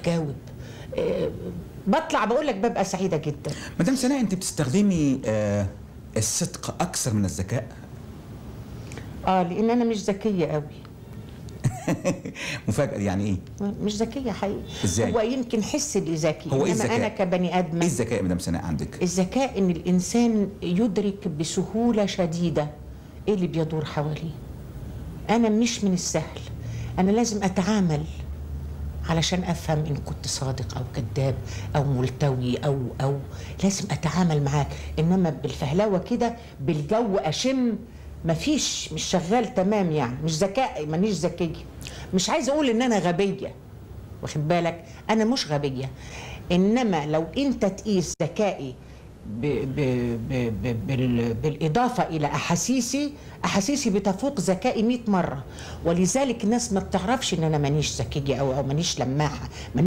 اجاوب آه، بطلع بقول لك ببقى سعيده جدا مدام سناء انت بتستخدمي آه الصدق اكثر من الذكاء اه لان انا مش ذكيه قوي مفاجاه يعني ايه مش ذكيه حقيقي إزاي؟ هو يمكن حس اللي ذكي هو إيه انما الذكاء؟ انا كبني ادم ايه الذكاء يا مدام سناء عندك الذكاء ان الانسان يدرك بسهوله شديده ايه اللي بيدور حواليه انا مش من السهل انا لازم اتعامل علشان افهم ان كنت صادق او كذاب او ملتوي او او لازم اتعامل معاك انما بالفهلوه كده بالجو اشم مفيش مش شغال تمام يعني مش ذكاء مانيش ذكيه مش عايزه اقول ان انا غبيه واخد بالك انا مش غبيه انما لو انت تقيس ذكائي ب ب ب ب بال بالاضافه الى احاسيسي احاسيسي بتفوق ذكائي 100 مره ولذلك الناس ما بتعرفش ان انا مانيش ذكيه او او مانيش لماحه